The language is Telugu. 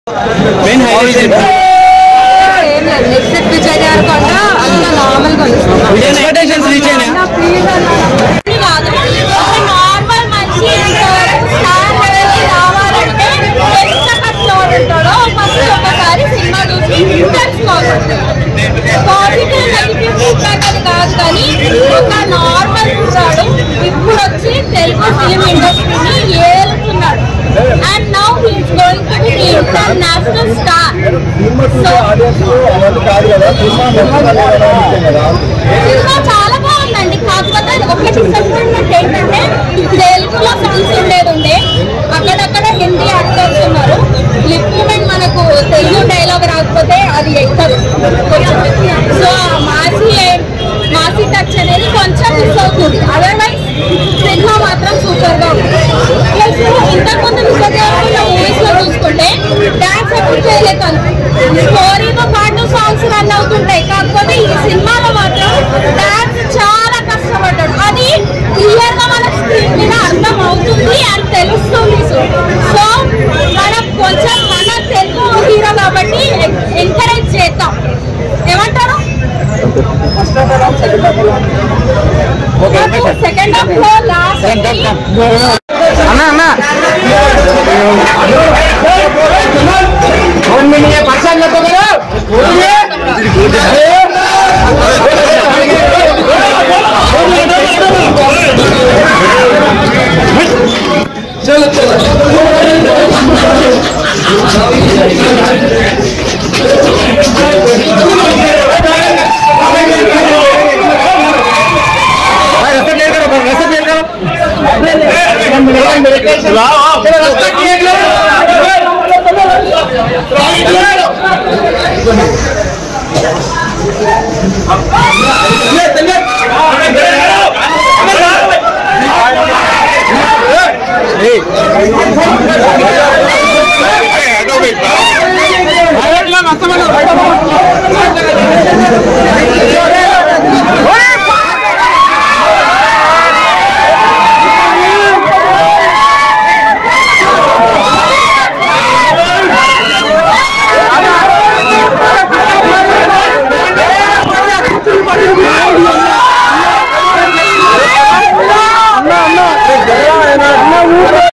మెయిన్ హైలైట్ ఏం లేదు ఎగ్జిట్ విజయ్ దేవరకొండ అంత నార్మల్ గా ఉంది ఎక్స్పెక్టేషన్స్ రీచ్ అయినా ప్లీజ్ ఇది కాదు ఒక నార్మల్ మనిషి ఇంతవరకు స్టార్ లెవెల్కి రావాలంటే ఎంత కష్టపడి ఉంటాడో ఫస్ట్ ఒకసారి సినిమా చూసి తెలుసుకోవాలి పాజిటివ్ నెగిటివ్ ఫీడ్బ్యాక్ అని కాదు కానీ ఒక నార్మల్ చూసాడు ఇప్పుడు వచ్చి తెలుగు ఫిలిం ఇండస్ట్రీని ఏలుతున్నాడు and now he's going to be international star cinema చాలా బాగుందండి కాకపోతే ఒక డిసప్పాయింట్మెంట్ ఏంటంటే తెలుగులో సాంగ్స్ ఉండేది ఉండే అక్కడక్కడ హిందీ యాక్టర్స్ ఉన్నారు లిప్ మూమెంట్ మనకు తెలుగు డైలాగ్ రాకపోతే అది ఎక్కదు సో మాసి మాసి టచ్ అనేది కొంచెం మిస్ అవుతుంది అదర్వైజ్ సినిమా మాత్రం సూపర్ గా ఉంది ప్లస్ ఇంతకుముందు విశ్వదేవరకొండ మూవీస్ లో చూసుకుంటే డాన్స్ ఎప్పుడు చేయలేదు స్టోరీతో పాటు సాంగ్స్ రన్ అవుతుంటాయి కాకపోతే ఈ సినిమాలో మాత్రం డాన్స్ చాలా కష్టపడ్డాడు అది క్లియర్ గా మన స్క్రీన్ మీద అర్థం అవుతుంది అని తెలుస్తుంది సో మనం కొంచెం మన తెలుగు హీరో కాబట్టి ఎంకరేజ్ చేద్దాం ఏమంటారు సెకండ్ హాఫ్ లో లాస్ట్ అన్న అన్న